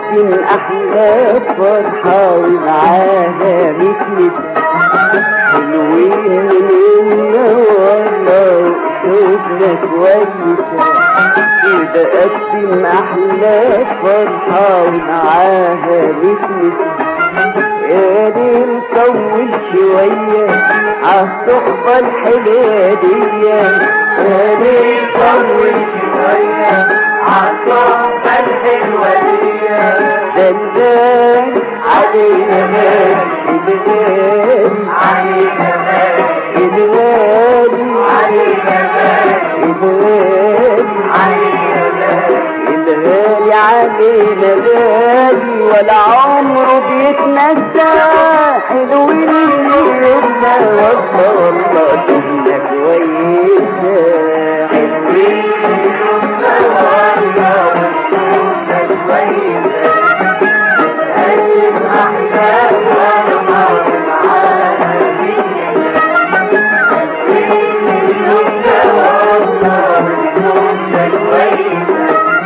تقدم أحلى فرحة ومعاها مثل حلوين من والله شوفنا كويسة كده قدم أحلى فرحة ومعاها مثل يا ليل طول شوية عالصحبة الحلوة دي يا ليل طول شوية عالصحبة الحلوة دي دلال علينا مال الغالي علينا مال الغالي علينا مال الغالي علينا مال الغالي علينا غالي ولا عمره بيتنسى حلوين يومنا والله والله كنا كويسة حلوين يومنا والله كنا كويسة أيام أحلام ونهار العالمين حلوين يومنا والله كنا كويسة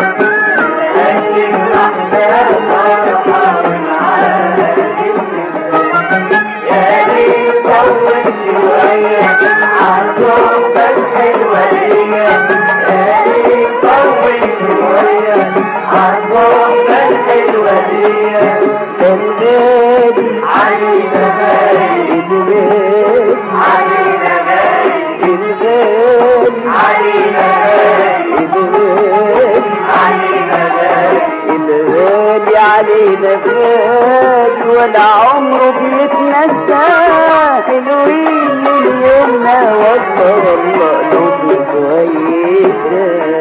أيام أحلام ونهار العالمين يا ريت طول شوية عالصحبة الحلوة دي يا ريت طول شوية عالصحبة الحلوة دي الغالي علينا غالي الغالي علينا غالي الغالي علينا غالي الغالي علينا غالي الغالي علينا غالي ولا عمره بيتنسى حلوين من يومنا والله والله قلوبنا كويسة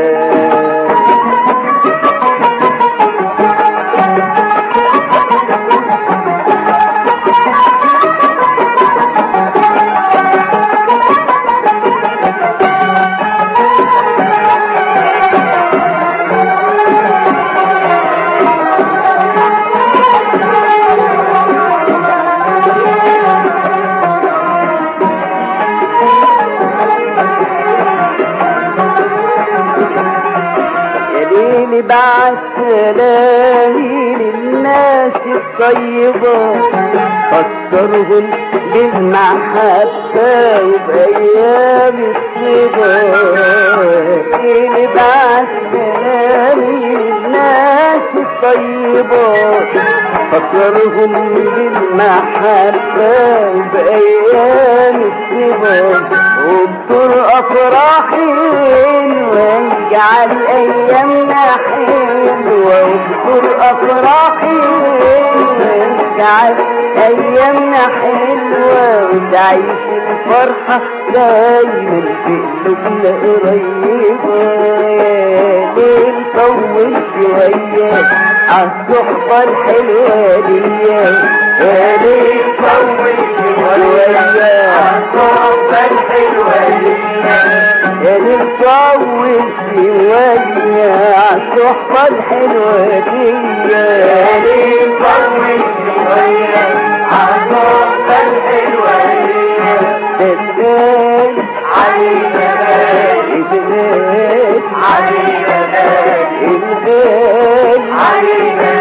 يا ليلي بعد سلامي للناس الطيبة فكرهم بالمحبة وبأيام الصبا ليلي بعد سلامي للناس الطيبة فكرهم بالمحبة وبأيام الصبا واذكر أفراحي واجعل أيامنا حلوة واذكر أفراحي واجعل أيامنا حلوة وتعيش الفرحة دايما في قلوبنا قريبة يا ليل طول شوية عالصحبة الحلوة دي يا ليل طول شوية عالصحبة الحلوة دي يا ليل طول شوية عالصحبة الحلوة دي يا ليل طول شوية عالصحبة الحلوة دي تتقال علينا الغال علينا الغال علينا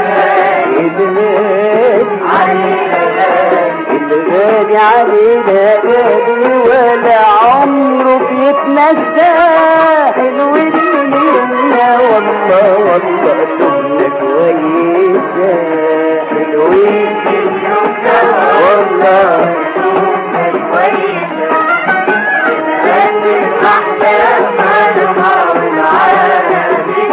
الغال علينا الغالي علينا غالي ولا عمره بيتنسى حلوين منا والله والله كنا كويسة حلوين منا والله كنا كويسة أحلام أنهار العالمين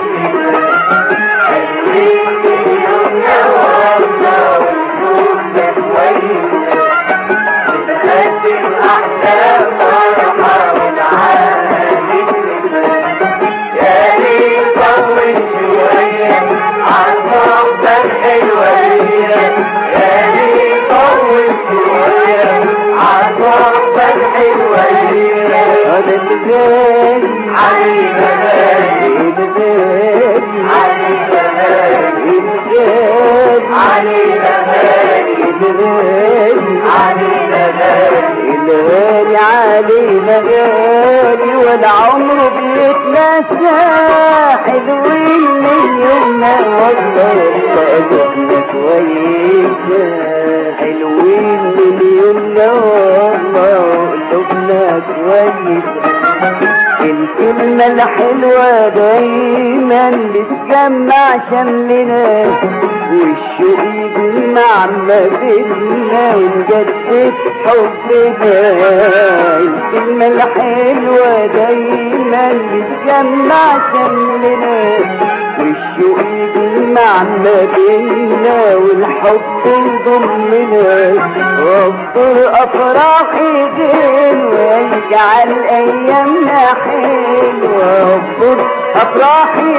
حلوين منا والله كنا كويسة تقدم أحلام أنهار العالمين يا ريت طول شوية عالصحبة الحلوة دي يا ريت طول شوية عالصحبة الحلوة دي هذا الغالي علينا غالي الغالي علينا غالي الغالي علينا غالي الغالي علينا غالي الغالي علينا غالي ولا عمره بيت بيتنسى حلوين من يومنا والله قلوبنا كويسة حلوين من يومنا والله قلوبنا كويسة الكلمة الحلوة دايما بتجمع شملنا والشوق يجمع ما بينا ونجدد حبنا الكلمة الحلوة دايما بتجمع شملنا والشوق يجمع ما بينا والحب يضمنا وافطر افراحي غير ويجعل ايامنا حلوه وافطر افراحي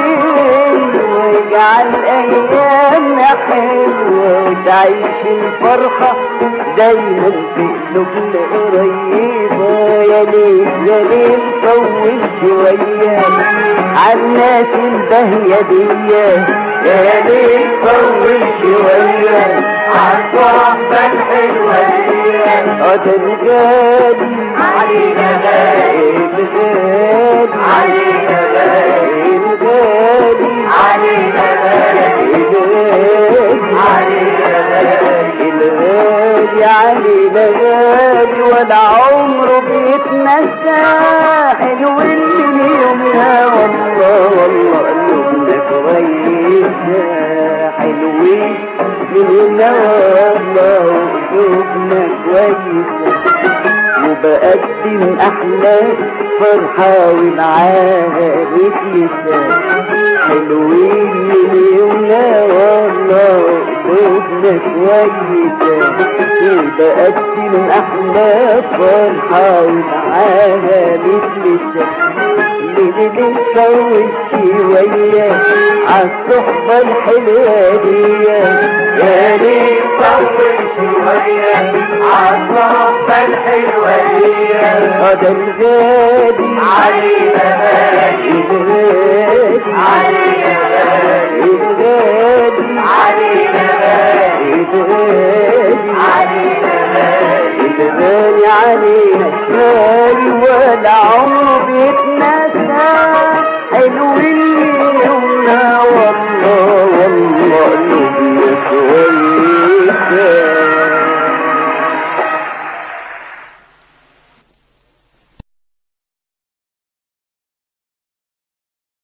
ويجعل ايامنا حلوه وتعيش الفرحه دايما في قلوبنا قريبه يا ليل يا ليل طول شويه عالناس البهيه دي يا ليل طول شويه عالصحبة الحلوة دي هذا الغالي علينا غالي الغالي علينا غالي الغالي علينا غالي الغالي علينا غالي الغالي علينا غالي ولا عمره بيتنسى حلوين من يومها والله والله قلوبنا كويسة حلوين من يومنا والله قلوبنا كويسة وبقدم أحلى فرحة ومعاها بتلسى حلوين من يومنا والله قلوبنا كويسة وبقدم أحلى فرحة ومعاها بتلسى اللي بنفوت شوية عالصحبة الحلوة دي يا ريت طول شوية عالصحبة الحلوة دي هذا الغالي علينا غالي الغالي علينا غالي الغالي علينا غالي الغالي علينا غالي الغالي علينا غالي ولا عمره بيتنا